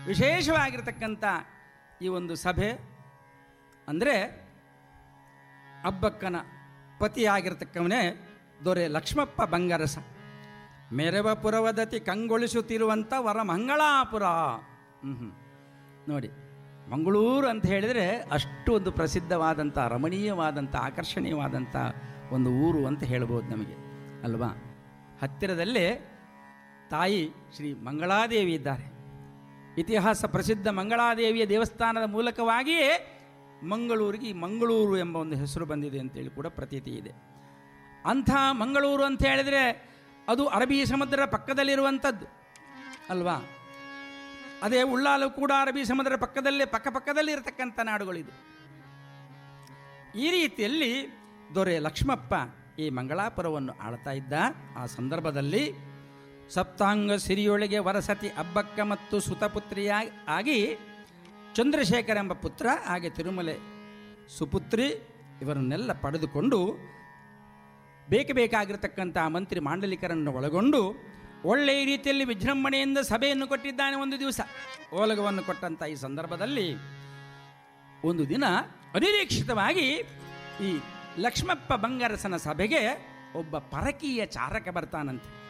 ವಿಶೇಷವಾಗಿರ್ತಕ್ಕಂಥ ಈ ಒಂದು ಸಭೆ ಅಂದರೆ ಅಬ್ಬಕ್ಕನ ಪತಿಯಾಗಿರ್ತಕ್ಕವನೇ ದೊರೆ ಲಕ್ಷ್ಮಪ್ಪ ಬಂಗಾರಸ ಮೆರವ ಪುರವದತಿ ಕಂಗೊಳಿಸುತ್ತಿರುವಂಥ ವರ ಮಂಗಳಾಪುರ ಹ್ಞೂ ನೋಡಿ ಮಂಗಳೂರು ಅಂತ ಹೇಳಿದರೆ ಅಷ್ಟು ಒಂದು ಪ್ರಸಿದ್ಧವಾದಂಥ ರಮಣೀಯವಾದಂಥ ಆಕರ್ಷಣೀಯವಾದಂಥ ಒಂದು ಊರು ಅಂತ ಹೇಳ್ಬೋದು ನಮಗೆ ಅಲ್ವಾ ಹತ್ತಿರದಲ್ಲೇ ತಾಯಿ ಶ್ರೀ ಮಂಗಳಾದೇವಿ ಇದ್ದಾರೆ ಇತಿಹಾಸ ಪ್ರಸಿದ್ಧ ಮಂಗಳಾದೇವಿಯ ದೇವಸ್ಥಾನದ ಮೂಲಕವಾಗಿಯೇ ಮಂಗಳೂರಿಗೆ ಈ ಮಂಗಳೂರು ಎಂಬ ಒಂದು ಹೆಸರು ಬಂದಿದೆ ಅಂತೇಳಿ ಕೂಡ ಪ್ರತೀತಿ ಇದೆ ಅಂಥ ಮಂಗಳೂರು ಅಂತ ಹೇಳಿದರೆ ಅದು ಅರಬ್ಬಿ ಸಮುದ್ರ ಪಕ್ಕದಲ್ಲಿರುವಂಥದ್ದು ಅಲ್ವಾ ಅದೇ ಉಳ್ಳಾಲು ಕೂಡ ಅರಬ್ಬಿ ಸಮುದ್ರ ಪಕ್ಕದಲ್ಲೇ ಪಕ್ಕ ಪಕ್ಕದಲ್ಲಿ ಇರತಕ್ಕಂಥ ನಾಡುಗಳಿದು ಈ ರೀತಿಯಲ್ಲಿ ದೊರೆ ಲಕ್ಷ್ಮಪ್ಪ ಈ ಮಂಗಳಾಪುರವನ್ನು ಆಳ್ತಾ ಇದ್ದ ಆ ಸಂದರ್ಭದಲ್ಲಿ ಸಪ್ತಾಂಗ ಸಿರಿಯೊಳಗೆ ವರಸತಿ ಅಬ್ಬಕ್ಕ ಮತ್ತು ಸುತಪುತ್ರಿಯಾಗಿ ಆಗಿ ಚಂದ್ರಶೇಖರ ಎಂಬ ಪುತ್ರ ಹಾಗೆ ತಿರುಮಲೆ ಸುಪುತ್ರಿ ಇವರನ್ನೆಲ್ಲ ಪಡೆದುಕೊಂಡು ಬೇಕು ಬೇಕಾಗಿರತಕ್ಕಂಥ ಮಂತ್ರಿ ಮಾಂಡಲಿಕರನ್ನು ಒಳಗೊಂಡು ಒಳ್ಳೆಯ ರೀತಿಯಲ್ಲಿ ವಿಜೃಂಭಣೆಯಿಂದ ಸಭೆಯನ್ನು ಕೊಟ್ಟಿದ್ದಾನೆ ಒಂದು ದಿವಸ ಓಲಗವನ್ನು ಕೊಟ್ಟಂಥ ಈ ಸಂದರ್ಭದಲ್ಲಿ ಒಂದು ದಿನ ಅನಿರೀಕ್ಷಿತವಾಗಿ ಈ ಲಕ್ಷ್ಮಪ್ಪ ಬಂಗಾರಸನ ಸಭೆಗೆ ಒಬ್ಬ ಪರಕೀಯ ಚಾರಕ ಬರ್ತಾನಂತೆ